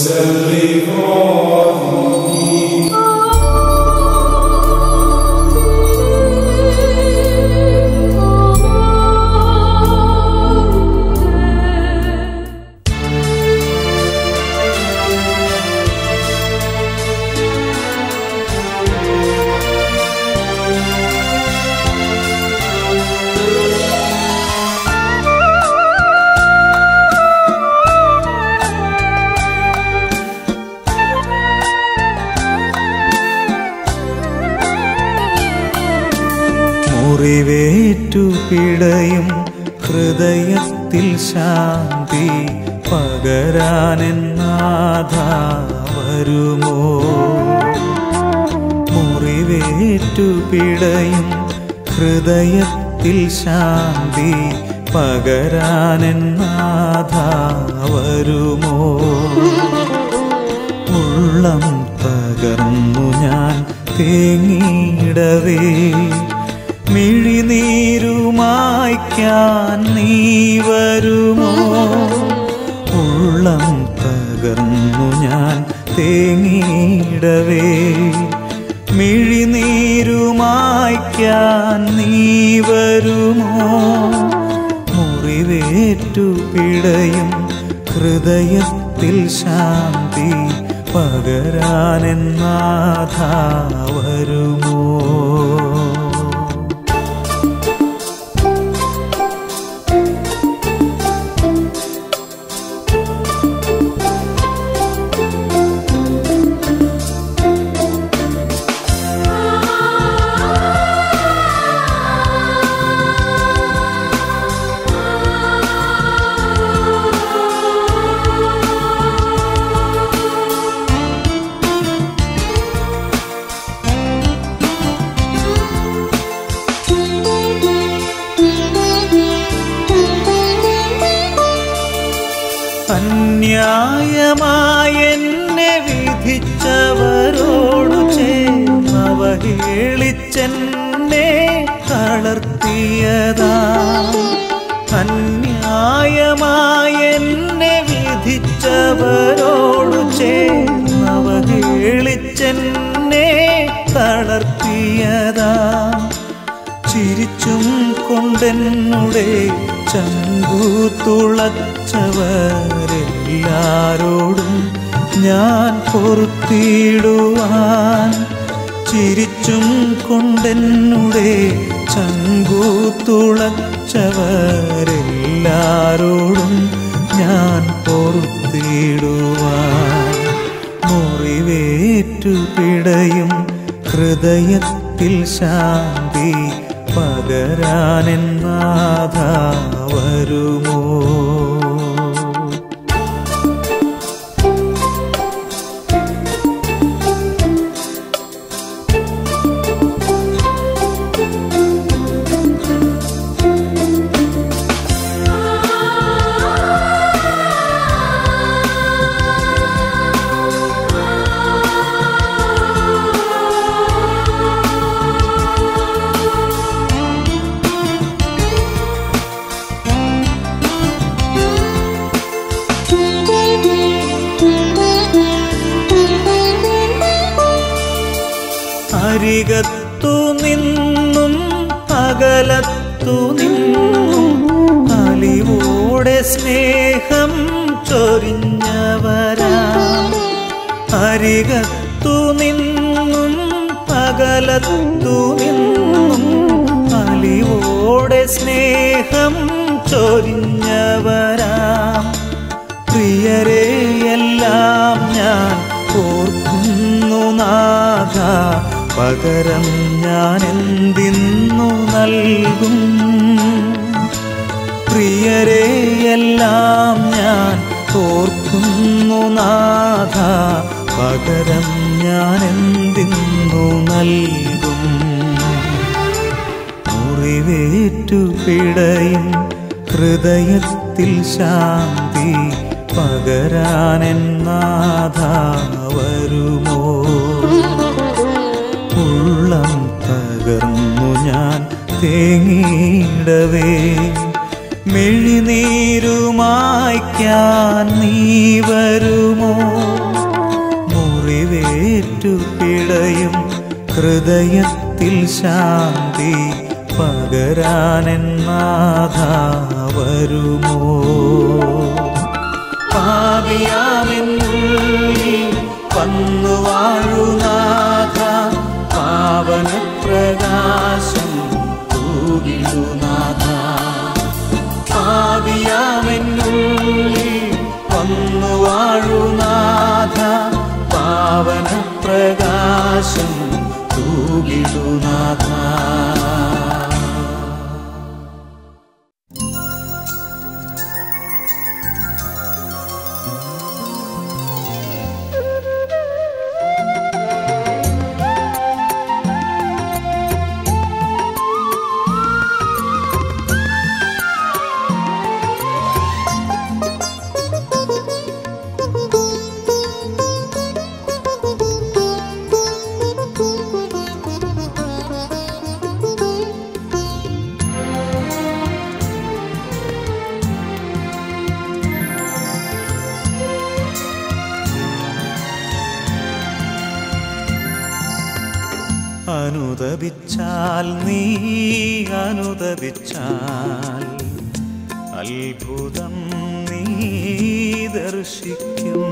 മുറിവേറ്റു പിടയും ഹൃദയത്തിൽ ശാന്തി പകരാനെന്നാഥ വരുമോ മുറിവേറ്റു പിടയും ഹൃദയത്തിൽ ശാന്തി പകരാനെന്നാഥ വരുമോ ഉള്ളം തകർന്നു ഞാൻ തേങ്ങിയിടവേ മിഴിനീരുമായ്ക്കാൻ നീ വരുമോ ഉള്ളം തകർന്നു ഞാൻ തേങ്ങിയിടവേ മിഴിനീരുമായ്ക്കാൻ നീ വരുമോ മുറിവേറ്റു പിടയും ഹൃദയത്തിൽ ശാന്തി പകരാനെന്നാഥ വരുമോ അന്യായമായെന്നെ വിധിച്ചവരോടു ചേർന്നവഹേളിച്ചെന്നെ തളർത്തിയതാ അന്യായമായെന്നെ വിധിച്ചവരോടു ചേർന്നവഹേളിച്ചെന്നെ തളർത്തിയതാ ചിരിച്ചും കൊണ്ടെന്നുടെ ചങ്കു തുളച്ചവരെല്ലാരോടും ഞാൻ പൊറുത്തിടുവാൻ ചിരിച്ചും കൊണ്ടെന്നുടെ ചങ്കു തുളച്ചവരെല്ലാരോടും ഞാൻ പൊറുത്തിടുവാൻ മുറിവേറ്റു പിടയും ഹൃദയത്തിൽ ശാന്തി പകരാനെന്നാഥ വരുമോ അരികത്തു നിന്നും അകലത്തു നിന്നും അലിവോടെ സ്നേഹം ചൊരിഞ്ഞവരാ അരികത്തു നിന്നും അകലത്തു നിന്നും അലിവോടെ സ്നേഹം ചൊരിഞ്ഞവരാ പ്രിയരെ എല്ലാം ഞാൻ ഓർക്കുന്നു നാഥ പകരം ഞാൻ എന്തിന്നു നൽകും പ്രിയരെ എല്ലാം ഞാൻ ഓർക്കുന്നു നാഥ പകരം ഞാൻ എന്തിന്നു നൽകും മുറിവേറ്റു പിടയും ഹൃദയത്തിൽ ശാന്തി പകരാനെന്നാഥ വരുമോ ഉള്ളം തകർന്നു ഞാൻ തേങ്ങിയിടവേ മിഴിനീരുമായ്ക്കാൻ നീ വരുമോ ഹൃദയത്തിൽ ശാന്തി പകരാനെന്നാഥ വരുമോ പാപിയാമെന്നുള്ളിൽ വന്നു വാഴുനാഥ പാവന പ്രകാശം തൂകിടുനാഥ പാവിയാമെന്നുള്ളിൽ വന്നു വാഴുനാഥ പാവന പ്രകാശം തൂകിടുനാഥ അനുദപിച്ചാൽ നീ അനുദപിച്ചാൽ അത്ഭുതം നീ ദർശിക്കും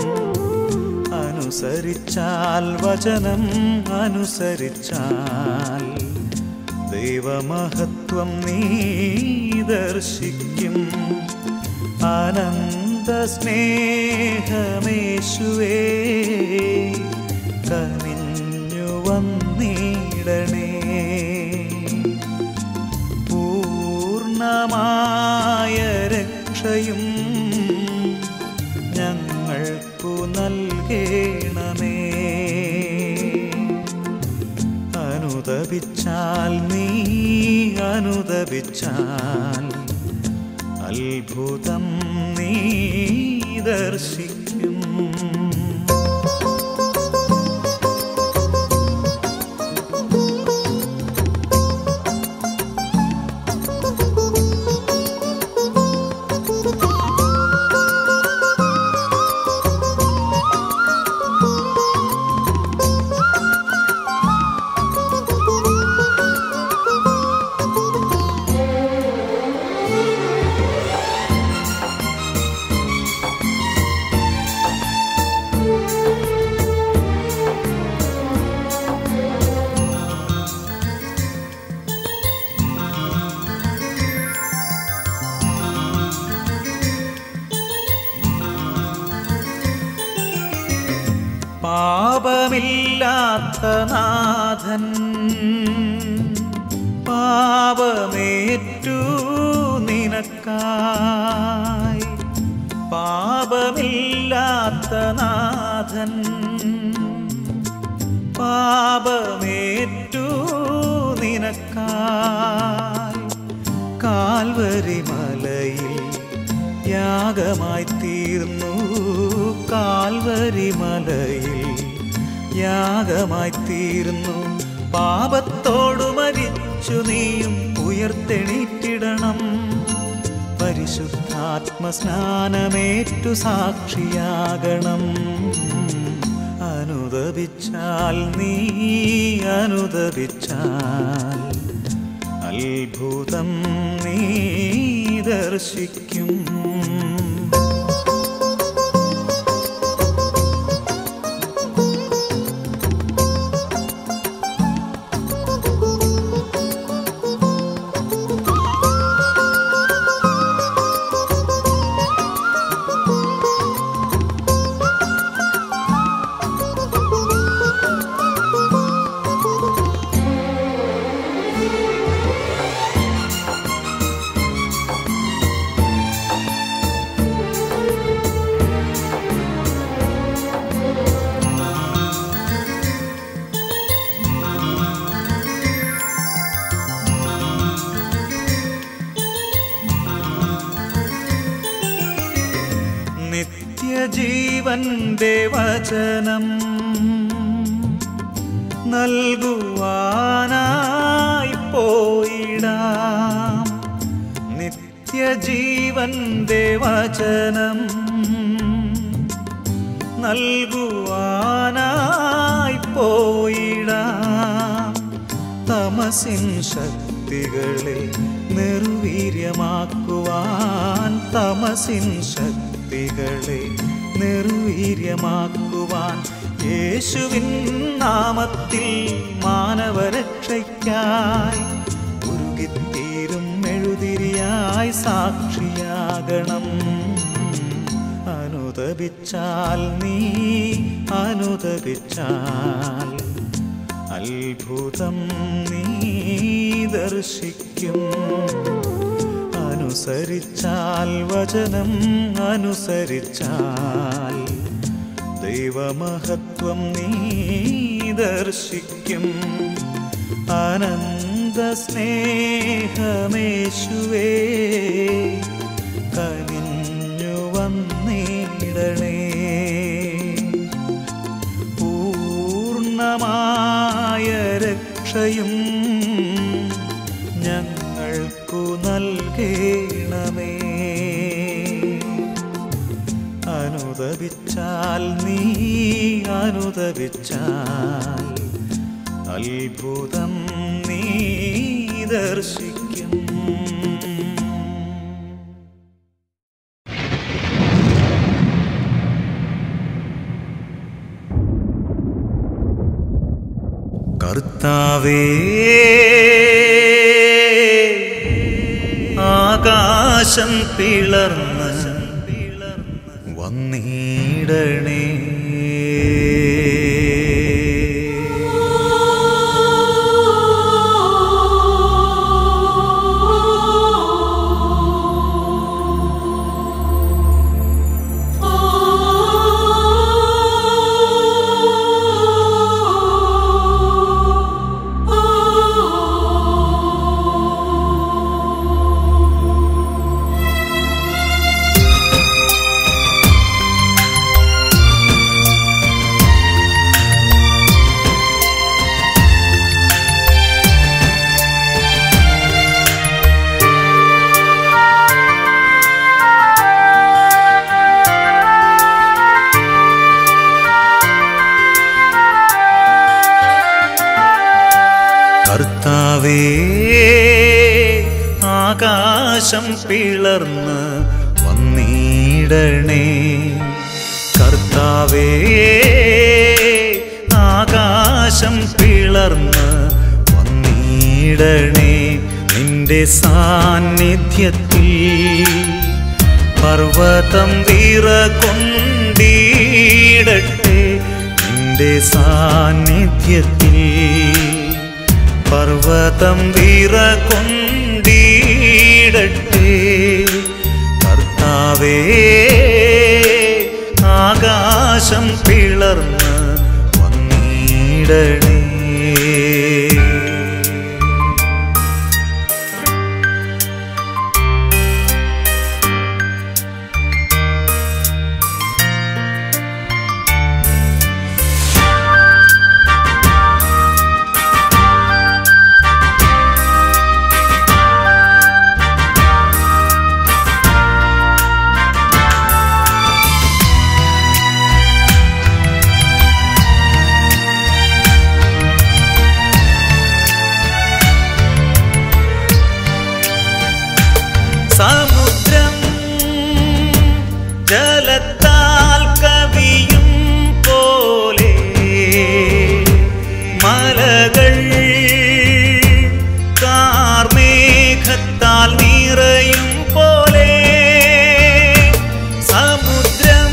അനുസരിച്ചാൽ വചനം അനുസരിച്ചാൽ ദൈവമഹത്വം നീ ദർശിക്കും അനന്ത സ്നേഹമേശുവേ കനിഞ്ഞു വന്നിടണേ പൂർണ്ണമായ രക്ഷയും ഞങ്ങൾക്കു നൽകേണമേ അനുദപിച്ചാൽ നീ അനുദപിച്ചാൽ അത്ഭുതം നീ ദർശിക്കും പാപമില്ലാത്ത നാഥൻ പാപമേറ്റു നിനക്കായി പാപമില്ലാത്ത നാഥൻ പാപമേറ്റു നിനക്കായി കാൽവരി മലയിൽ യാഗമായി തീർന്നു കാൽവരി മലയിൽ യാഗമായി തീർന്നു പാപത്തോടു മരിച്ചു നീയും ഉയർത്തെണീറ്റിടണം പരിശുദ്ധാത്മസ്നാനമേറ്റു സാക്ഷിയാകണം അനുദപിച്ചാൽ നീ അനുദപിച്ചാൽ അത്ഭുതം നീ ദർശിക്കും നിത്യജീവന്റെ വചനം നൽകുവാനായി പോയിടാം നിത്യജീവന്റെ വചനം നൽകുവാനായി പോയിടാം തമസിൻ ശക്തികളെ നിർവീര്യമാക്കുവാൻ തമസിൻ ശക്തികളെ നിർവീര്യമാക്കുവാൻ യേശുവിൻ നാമത്തിൽ മാനവരക്ഷയ്ക്കായി ഉരുകിത്തീരും മെഴുതിരിയായി സാക്ഷിയാകണം അനുദപിച്ചാൽ നീ അനുദപിച്ചാൽ അത്ഭുതം നീ ദർശിക്കും അനുസരിച്ചാൽ വചനം അനുസരിച്ചാൽ ദൈവമഹത്വം നീ ദർശിക്കും അനന്ത സ്നേഹമേശുവേ കനിഞ്ഞു വന്നിടണേ പൂർണ്ണമായ രക്ഷയും ഞങ്ങൾക്കു നൽകേണമേ അനുദപിച്ചാൽ നീ അനുദപിച്ചാൽ അത്ഭുതം നീ ദർശിക്കും കർത്താവേ ആകാശം പിളർന്ന് വന്നിടണേ കർത്താവേ ആകാശം പിളർന്ന് വന്നിടണേ കർത്താവേ ആകാശം പിളർന്ന് വന്നിടണേ നിന്റെ സാന്നിധ്യത്തിൽ പർവ്വതം വിറകൊണ്ടിടട്ടെ നിന്റെ സാന്നിധ്യത്തിൽ പർവ്വതം വിറകൊണ്ടിടട്ടെ കർത്താവേ ആകാശം പിളർന്ന് വന്നിടണേ സമുദ്രം ജലത്താൽ കവിയും പോലെ മലകൾ കാർമേഘത്താൽ നിറയും പോലെ സമുദ്രം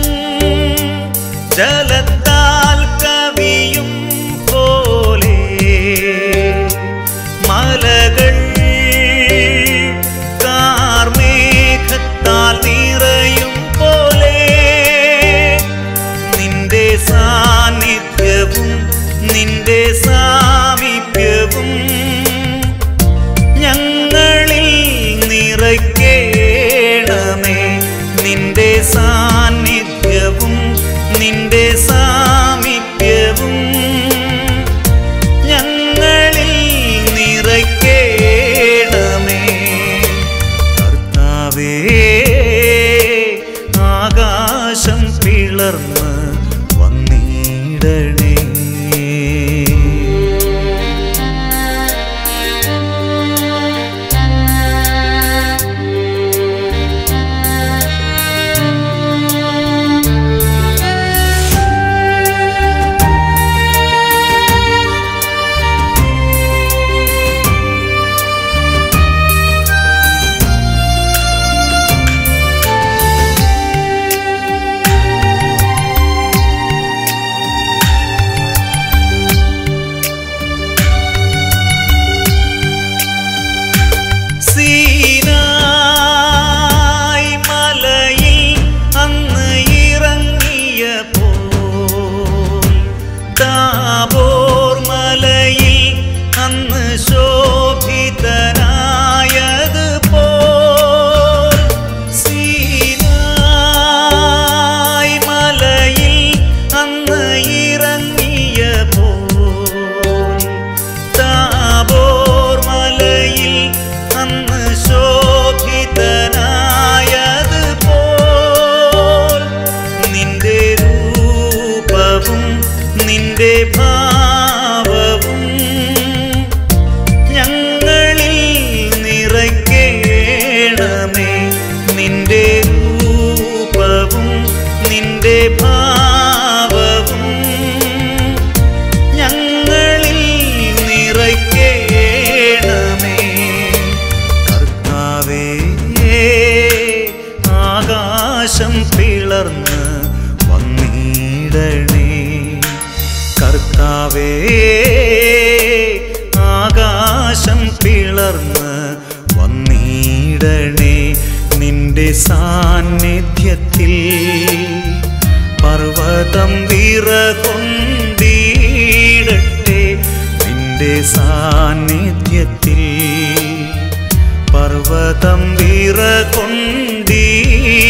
ജലത്താൽ കവിയും പോലെ മലകൾ കാർമേഘത്താൽ നിറയും പോലെ നിന്റെ സാന്നിധ്യവും നിന്റെ സാമീപ്യവും ഞങ്ങളിൽ നിറയ്ക്കേണമേ നിന്റെ സാന്നിധ്യവും നിന്റെ സാമീപ്യവും ഞങ്ങളിൽ നിറയ്ക്കേണമേ കർത്താവേ ആകാശം പിളർന്ന് വന്നിടണേ നിന്റെ ഭാവവും ഞങ്ങളിൽ നിറയ്ക്കേണമേ കർത്താവേ ആകാശം പിളർന്ന് വന്നിടണേ കർത്താവേ ആകാശം പിളർന്ന് വന്നിടണേ നിന്റെ സാന്നിധ്യത്തിൽ പർവ്വതം വിറകൊണ്ടിടട്ടെ നിന്റെ സാന്നിധ്യത്തിൽ പർവ്വതം വിറകൊണ്ടിടട്ടെ